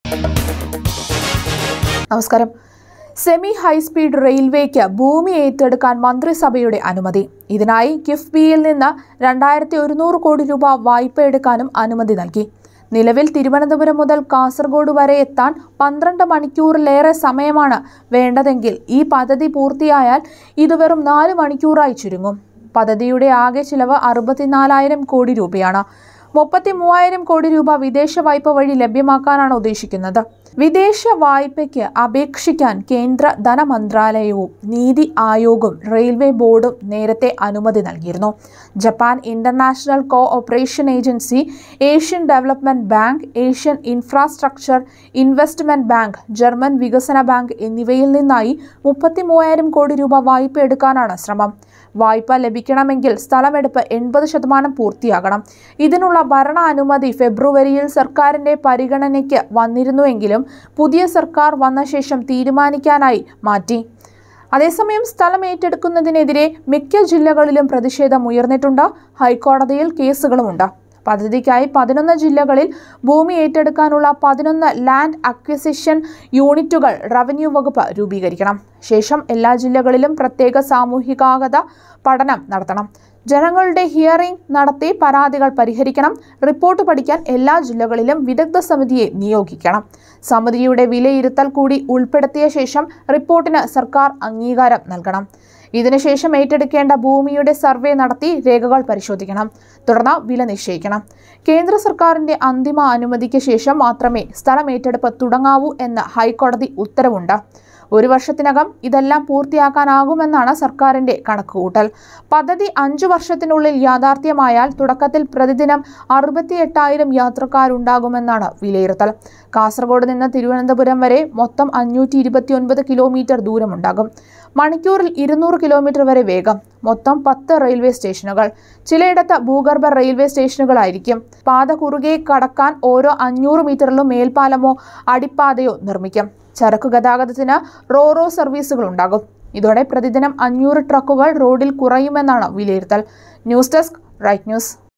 നമസ്കാരം semi high speed റെയിൽവേക്ക് ഭൂമി ഏറ്റെടുക്കാൻ മന്ത്രിസഭയുടെ അനുമതി ഇതിനായി കിഫ്ബിയിൽ നിന്ന് രണ്ടായിരത്തി ഒരുന്നൂറ് കോടി രൂപ വായ്പ എടുക്കാനും അനുമതി നൽകി നിലവിൽ തിരുവനന്തപുരം മുതൽ കാസർഗോഡ് വരെ എത്താൻ പന്ത്രണ്ട് മണിക്കൂറിലേറെ സമയമാണ് വേണ്ടതെങ്കിൽ ഈ പദ്ധതി പൂർത്തിയായാൽ ഇത് വെറും നാല് മണിക്കൂറായി ചുരുങ്ങും പദ്ധതിയുടെ ആകെ ചിലവ് അറുപത്തിനാലായിരം കോടി രൂപയാണ് മുപ്പത്തി മൂവായിരം കോടി രൂപ വിദേശ വായ്പ വഴി ലഭ്യമാക്കാനാണ് ഉദ്ദേശിക്കുന്നത് വിദേശ വായ്പയ്ക്ക് അപേക്ഷിക്കാൻ കേന്ദ്ര ധനമന്ത്രാലയവും നീതി ആയോഗും റെയിൽവേ ബോർഡും നേരത്തെ അനുമതി നൽകിയിരുന്നു Japan International Cooperation Agency Asian Development Bank Asian Infrastructure Investment Bank German വികസന ബാങ്ക് എന്നിവയിൽ നിന്നായി മുപ്പത്തി മൂവായിരം കോടി രൂപ വായ്പ എടുക്കാനാണ് ശ്രമം വായ്പ ലഭിക്കണമെങ്കിൽ സ്ഥലമെടുപ്പ് എൺപത് ശതമാനം പൂർത്തിയാകണം ഇതിനുള്ള ഭരണ അനുമതി ഫെബ്രുവരിയിൽ സർക്കാരിന്റെ പരിഗണനയ്ക്ക് വന്നിരുന്നുവെങ്കിലും പുതിയ സർക്കാർ വന്ന ശേഷം തീരുമാനിക്കാനായി മാറ്റി അതേസമയം സ്ഥലം ഏറ്റെടുക്കുന്നതിനെതിരെ മിക്ക ജില്ലകളിലും പ്രതിഷേധം ഉയർന്നിട്ടുണ്ട് ഹൈക്കോടതിയിൽ കേസുകളുമുണ്ട് പദ്ധതിക്കായി പതിനൊന്ന് ജില്ലകളിൽ ഭൂമി ഏറ്റെടുക്കാനുള്ള പതിനൊന്ന് ലാൻഡ് അക്വിസിഷൻ യൂണിറ്റുകൾ റവന്യൂ വകുപ്പ് രൂപീകരിക്കണം ശേഷം എല്ലാ ജില്ലകളിലും പ്രത്യേക സാമൂഹികാഗത പഠനം നടത്തണം ജനങ്ങളുടെ ഹിയറിംഗ് നടത്തി പരാതികൾ പരിഹരിക്കണം റിപ്പോർട്ട് പഠിക്കാൻ എല്ലാ ജില്ലകളിലും വിദഗ്ധ സമിതിയെ നിയോഗിക്കണം സമിതിയുടെ വിലയിരുത്തൽ കൂടി ഉൾപ്പെടുത്തിയ ശേഷം റിപ്പോർട്ടിന് സർക്കാർ അംഗീകാരം നൽകണം ഇതിനുശേഷം ഏറ്റെടുക്കേണ്ട ഭൂമിയുടെ സർവേ നടത്തി രേഖകൾ പരിശോധിക്കണം തുടർന്ന് വില നിശ്ചയിക്കണം കേന്ദ്ര സർക്കാരിന്റെ അന്തിമ അനുമതിക്ക് ശേഷം മാത്രമേ സ്ഥലം ഏറ്റെടുപ്പ് തുടങ്ങാവൂ എന്ന് ഹൈക്കോടതി ഉത്തരവുണ്ട് ഒരു വർഷത്തിനകം ഇതെല്ലാം പൂർത്തിയാക്കാനാകുമെന്നാണ് സർക്കാരിന്റെ കണക്കുകൂട്ടൽ പദ്ധതി അഞ്ചു വർഷത്തിനുള്ളിൽ യാഥാർത്ഥ്യമായാൽ തുടക്കത്തിൽ പ്രതിദിനം അറുപത്തി എട്ടായിരം യാത്രക്കാരുണ്ടാകുമെന്നാണ് വിലയിരുത്തൽ കാസർഗോഡ് നിന്ന് തിരുവനന്തപുരം വരെ മൊത്തം അഞ്ഞൂറ്റി ഇരുപത്തി ഒൻപത് കിലോമീറ്റർ ദൂരമുണ്ടാകും മണിക്കൂറിൽ ഇരുന്നൂറ് കിലോമീറ്റർ വരെ വേഗം മൊത്തം പത്ത് റെയിൽവേ സ്റ്റേഷനുകൾ ചിലയിടത്ത് ഭൂഗർഭ റെയിൽവേ സ്റ്റേഷനുകളായിരിക്കും പാത കുറുകെ കടക്കാൻ ഓരോ അഞ്ഞൂറ് മീറ്ററിലും മേൽപ്പാലമോ അടിപ്പാതയോ നിർമ്മിക്കും ചരക്കു ഗതാഗതത്തിന് റോറോ സർവീസുകൾ ഉണ്ടാകും ഇതോടെ പ്രതിദിനം അഞ്ഞൂറ് ട്രക്കുകൾ റോഡിൽ കുറയുമെന്നാണ് വിലയിരുത്തൽ ന്യൂസ് ഡെസ്ക് റൈറ്റ് ന്യൂസ്